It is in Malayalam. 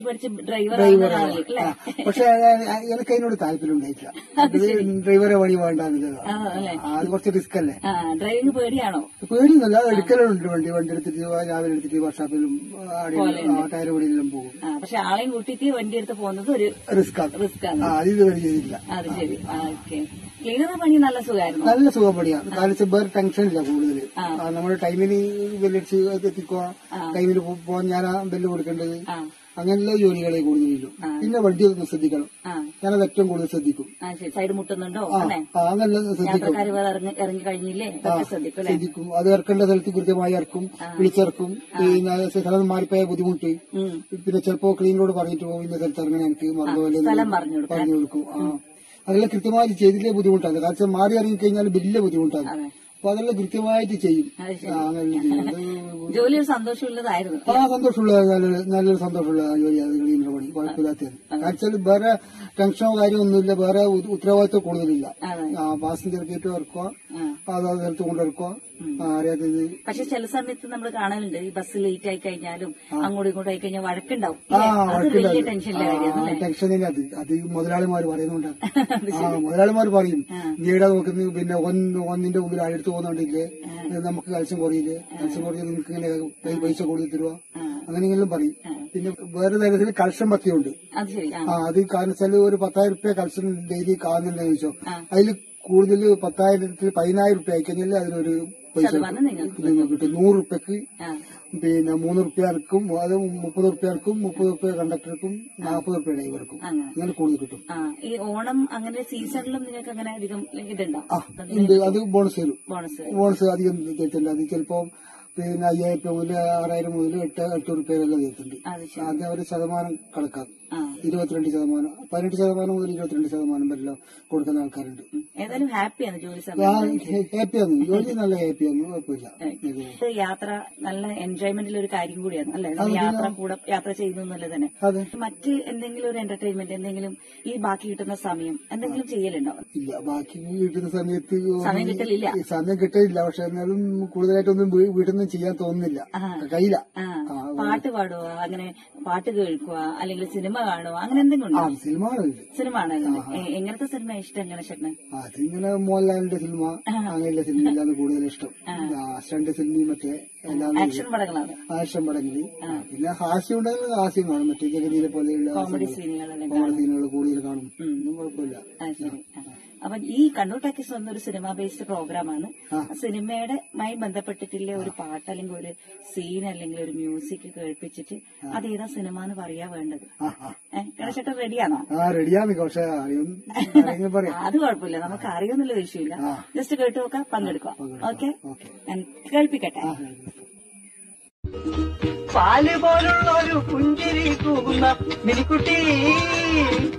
പഠിച്ച് ഡ്രൈവർ ഡ്രൈവർ അല്ലേ പക്ഷെ എനിക്ക് അതിനോട് താല്പര്യം ഉണ്ടായിട്ടില്ല അത് ഡ്രൈവറെ പണി വേണ്ടാന്നില്ല ആ, അല്ലേ അത് കുറച്ച് റിസ്ക് അല്ലേ ആ ഡ്രൈവിംഗ് പേടിയാണോ പേടിയൊന്നുമല്ല എടുക്കലുണ്ട് വണ്ടി വണ്ടി എടുത്തിട്ട് രാവിലെ എടുത്തിട്ട് വർക്ക്ഷോപ്പിലും ടയർ പണിയിലും പോകും ആ പക്ഷെ ആളെയും കൂട്ടിയിട്ട് വണ്ടി എടുത്ത് പോകുന്നത് ഒരു റിസ്ക് ആണ് റിസ്ക് ആണ് ആ അത് ഇതുവരെ ചെയ്തിട്ടില്ല അത് ശരി ഓക്കെ ക്ലീനർ പണി നല്ല സുഖമായിരുന്നു നല്ല സുഖം പണിയാണ് കാരണം വെച്ചാൽ വേറെ ടെൻഷൻ ഇല്ല കൂടുതൽ നമ്മുടെ ടൈമിന് ബെല്ലടിച്ച് എത്തിക്കുക ടൈമിന് പോ- പോകാൻ ഞാൻ ആ ബെല്ല് കൊടുക്കേണ്ടത് ആ അങ്ങനെയുള്ള ജോലികളെ കൂടുതലുള്ളൂ പിന്നെ വണ്ടി ഒന്ന് ശ്രദ്ധിക്കണം ആ ഞാനത് ഏറ്റവും കൂടുതൽ ശ്രദ്ധിക്കും ആ ശരി സൈഡ് മുട്ടുന്നുണ്ടോ അല്ലേ ആ അങ്ങനെ ശ്രദ്ധിക്കും യാത്രക്കാർ വേറെ ഇറങ്ങി ഇറങ്ങി കഴിഞ്ഞില്ലേ ഇതൊക്കെ ശ്രദ്ധിക്കും അല്ലേ ശ്രദ്ധിക്കും അത് ഇറക്കേണ്ട സ്ഥലത്ത് കൃത്യമായി ഇറക്കും വിളിച്ചിറക്കും പിന്നെ സ്ഥലം മാറിപ്പോയ ബുദ്ധിമുട്ട് ഉം. പിന്നെ ചിലപ്പോ ക്ലീനറോട് പറഞ്ഞിട്ട് പോകും ഇന്ന സ്ഥലത്ത് ഇറങ്ങാൻ എനിക്ക് മറന്നുപോലെ സ്ഥലം പറഞ്ഞു കൊടുക്കാൻ പറഞ്ഞു കൊടുക്കും ആ അതെല്ലാം കൃത്യമായി ചെയ്തില്ലേ ബുദ്ധിമുട്ടാണ് കാരണം മാറി ഇറങ്ങി കഴിഞ്ഞാൽ വലിയ ബുദ്ധിമുട്ടാണ് അതെ അപ്പൊ അതെല്ലാം കൃത്യമായിട്ട് ചെയ്യും അത് ശരി ആ, അങ്ങനെ ചെയ്യും അത് ജോലി ഒരു സന്തോഷമുള്ളതായിരുന്നു ആ സന്തോഷമുള്ള നല്ലൊരു നല്ലൊരു സന്തോഷമുള്ള ജോലിയാണ് ക്ലീനർ പണി കുഴപ്പമില്ലാത്തത് കാരണം വേറെ ടെൻഷനോ കാര്യമൊന്നുമില്ല വേറെ ഉ- ഉത്തരവാദിത്വം കൂടുതലില്ല അതെ ആ പാസഞ്ചർ കയറ്റി ഇറക്കുക ആ. അതാത് സ്ഥലത്ത് കൊണ്ടിറക്കുക ആ, അറിയാത്തത് പക്ഷെ ചില സമയത്ത് നമ്മൾ കാണലുണ്ട് ഈ ബസ് ലേറ്റ് ആയി കഴിഞ്ഞാലും അങ്ങോട്ടും ഇങ്ങോട്ടും ആയി കഴിഞ്ഞാൽ വഴക്കുണ്ടാവും ആ അത് വലിയ വഴക്കില്ല ടെൻഷനിലെ കാര്യം ടെൻഷൻ തന്നെ അത് അത് മുതലാളിമാർ പറയുന്നുണ്ടാണ് ആ മുതലാളിമാർ പറയും നീടാ നോക്കുന്നത് പിന്നെ ഒന്ന് ഒന്നിന്റെ മുമ്പിൽ ആരെടുത്ത് പോകുന്നുണ്ടില്ലേ നമുക്ക് കൽസ്യം കുറയില്ലേ കൽസ്യം കുറഞ്ഞ് നിങ്ങൾക്ക് ഇങ്ങനെ പൈ- പൈസ കൊടുത്ത് തരുക അങ്ങനെയെങ്കിലും പറയും പിന്നെ വേറെ തരത്തിൽ കൽസ്യം പത്തിയുണ്ട് അത് ശരി ആ ആ അത് കാരണം വെച്ചാൽ ഒരു പത്തായിരം റുപ്യ കൽസ്യം ഡെയിലി കാണുന്നുണ്ടെന്ന് ചോദിച്ചോ അതിൽ കൂടുതൽ പത്തായിരത്തിൽ പതിനായിരം റുപ്യ അയക്കഴിഞ്ഞാൽ അതിനൊരു പൈസ ശതമാനം നിങ്ങൾക്ക് നിങ്ങൾക്ക് കിട്ടും നൂറ് റുപ്യക്ക് ആ പിന്നെ മൂന്ന് റുപ്യർക്കും അത് മുപ്പത് റുപ്യർക്കും മുപ്പത് റുപ്യ കണ്ടക്ടർക്കും നാൽപ്പത് റുപ്യ ഡ്രൈവർക്കും അങ്ങനെ അങ്ങനെ കൂടുതൽ കിട്ടും ആ ഈ ഓണം അങ്ങനെ സീസണിലും നിങ്ങൾക്ക് അങ്ങനെ അധികം ഇതുണ്ടോ ആ ഉണ്ട് അത് ബോണസ് തരും ബോണസ് ബോണസ് അധികം തരുന്നുണ്ട് അത് ചിലപ്പോ പിന്നെ അയ്യായിരം രൂപ മുതൽ ആറായിരം മുതൽ എട്ട് എട്ട് റുപ്യയെല്ലാം തരുന്നുണ്ട് അത് ശരി അത് അവർ ശതമാനം കണക്കാക്കും ആ ഇരുപത്തിരണ്ട് ശതമാനം പതിനെട്ട് ശതമാനം മുതൽ ഇരുപത്തിരണ്ട് ശതമാനം വരെല്ലാം കൊടുക്കുന്ന ആൾക്കാരുണ്ട് ഉം. ഏതായാലും ഹാപ്പിയാണ് ജോലി ആ, സമയം ഹാപ്പിയാണ് ജോലി നല്ല ഹാപ്പിയാണ് കുഴപ്പമില്ല ഇത് യാത്ര നല്ല എൻജോയ്മെന്റിൽ ഒരു കാര്യം കൂടിയാണ് അല്ലെ നമ്മൾ യാത്ര കൂടെ യാത്ര ചെയ്യുന്നു എന്നുള്ളത് തന്നെ അതെ മറ്റ് എന്തെങ്കിലും ഒരു എന്റർടൈൻമെന്റ് എന്തെങ്കിലും ഈ ബാക്കി കിട്ടുന്ന സമയം എന്തെങ്കിലും ചെയ്യലുണ്ടോ ഇല്ല ബാക്കി കിട്ടുന്ന സമയത്ത് സമയം കിട്ടലില്ല സമയം കിട്ടില്ല പക്ഷെ എന്നാലും കൂടുതലായിട്ടൊന്നും വീ- വീട്ടിൽ നിന്ന് ചെയ്യാൻ തോന്നുന്നില്ല കയ്യില ആ പാട്ട് പാടുക അങ്ങനെ പാട്ട് കേൾക്കുക അല്ലെങ്കിൽ സിനിമ കാണുക അങ്ങനെ എന്തെങ്കിലും ആ ഉണ്ടോ സിനിമ കാണുന്നുണ്ട് സിനിമ ആണല്ലോ എങ്ങനത്തെ സിനിമ ഇഷ്ടം എങ്ങനെ ചേട്ടന് അതിങ്ങനെ മോഹൻലാലിന്റെ സിനിമ അങ്ങനെയുള്ള സിനിമയിലാണ് കൂടുതൽ ഇഷ്ടം സ്റ്റണ്ട് സിനിമയും മറ്റേ എല്ലാം ആക്ഷൻ പടങ്ങളാണ് ആക്ഷൻ പടങ്ങളിൽ പിന്നെ ഹാസ്യം ഉണ്ടെങ്കിൽ ഹാസ്യം കാണും മറ്റേ ജഗതിയിലെ പോലെയുള്ള കോമഡി സീനുകളെല്ലാം കോമഡി സീനുകൾ കൂടുതൽ കാണും ഒന്നും കുഴപ്പമില്ല ആ, ശരി ആ. അപ്പൊ ഈ കണ്ണൂർ ടാക്കീസ് എന്നൊരു സിനിമ ബേസ്ഡ് പ്രോഗ്രാമാണ് സിനിമയുടെ മായി ബന്ധപ്പെട്ടിട്ടുള്ള ഒരു പാട്ട് അല്ലെങ്കിൽ ഒരു സീൻ അല്ലെങ്കിൽ ഒരു മ്യൂസിക് കേൾപ്പിച്ചിട്ട് അത് ഏതാ സിനിമ എന്ന് പറയാ വേണ്ടത് ആ ആ ഏഹ് ചേട്ടൻ റെഡിയാണോ ആ റെഡിയാണ് പക്ഷെ അറിയും ആരെങ്കിലും പറയാം അത് കുഴപ്പമില്ല നമുക്ക് അറിയുന്നുള്ള വിഷയമില്ല ജസ്റ്റ് കേട്ട് നോക്കാം പങ്കെടുക്കാം ഓക്കെ ഓക്കെ ഞാൻ കേൾപ്പിക്കട്ടെ ആ പാല് പോലുള്ള ഒരു പുഞ്ചിരി കൂകുന്ന മിനിക്കുട്ടി